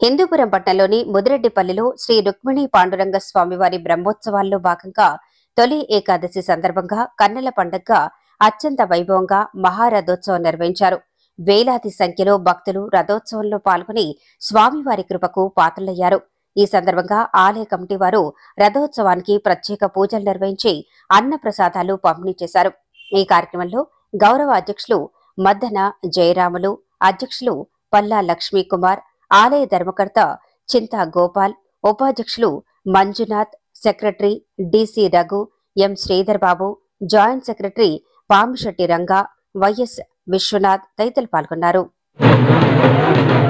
హిందూపురం పట్టణంలోని ముదిరెడ్డిపల్లిలో శ్రీ రుక్మిణి పాండురంగ స్వామివారి బ్రహ్మోత్సవాల్లో భాగంగా తొలి ఏకాదశి సందర్భంగా కన్నెల పండగగా అత్యంత వైభవంగా మహారథోత్సవం నిర్వహించారు వేలాది సంఖ్యలో భక్తులు రథోత్సవంలో పాల్గొని స్వామివారి కృపకు పాత్రలయ్యారు ఈ సందర్భంగా ఆలయ కమిటీ వారు రథోత్సవానికి ప్రత్యేక పూజలు నిర్వహించి అన్న ప్రసాదాలు పంపిణీ చేశారు ఈ కార్యక్రమంలో గౌరవ అధ్యక్షులు మద్దన జయరాములు అధ్యక్షులు పల్లా లక్ష్మీ కుమార్ ఆలయ ధర్మకర్త చింతా గోపాల్ ఉపాధ్యక్షులు Manjunath secretary DC Raghu M Sridhar Babu joint secretary Pamisetti Ranga YS Viswanath తదితరులు పాల్గొన్నారు